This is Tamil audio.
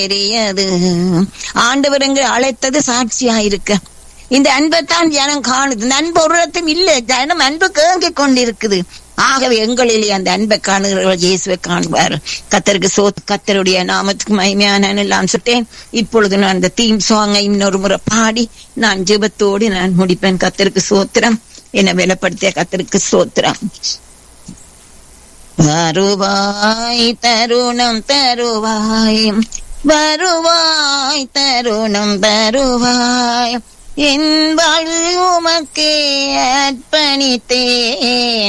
பெரியது ஆண்டவர் எங்களை அழைத்தது சாட்சியா இருக்க இந்த அன்பைத்தான் ஜனம் காணுது இந்த அன்பு ஒரு இடத்தும் இல்லை ஜனம் அன்பு கேங்கிக் கொண்டிருக்குது ஆகவே எங்களிலே அந்த அன்பை காணுகிறவர்கள் இயேசுவை காண்பார் கத்தருக்கு சோ கத்தருடைய நாமத்துக்கு மகிமையான எல்லாம் சொல்லிட்டேன் இப்பொழுது நான் அந்த தீம் சாங்கை இன்னொரு முறை பாடி நான் ஜெபத்தோடு நான் முடிப்பேன் கத்தருக்கு சோத்திரம் என்னை வெளிப்படுத்திய கத்தருக்கு சோத்திரம் வருவாய் தருணம் தருவாய் வருவாய் தருணம் தருவாய் என் வாழ்வு உமக்கே அர்ப்பணித்தேன்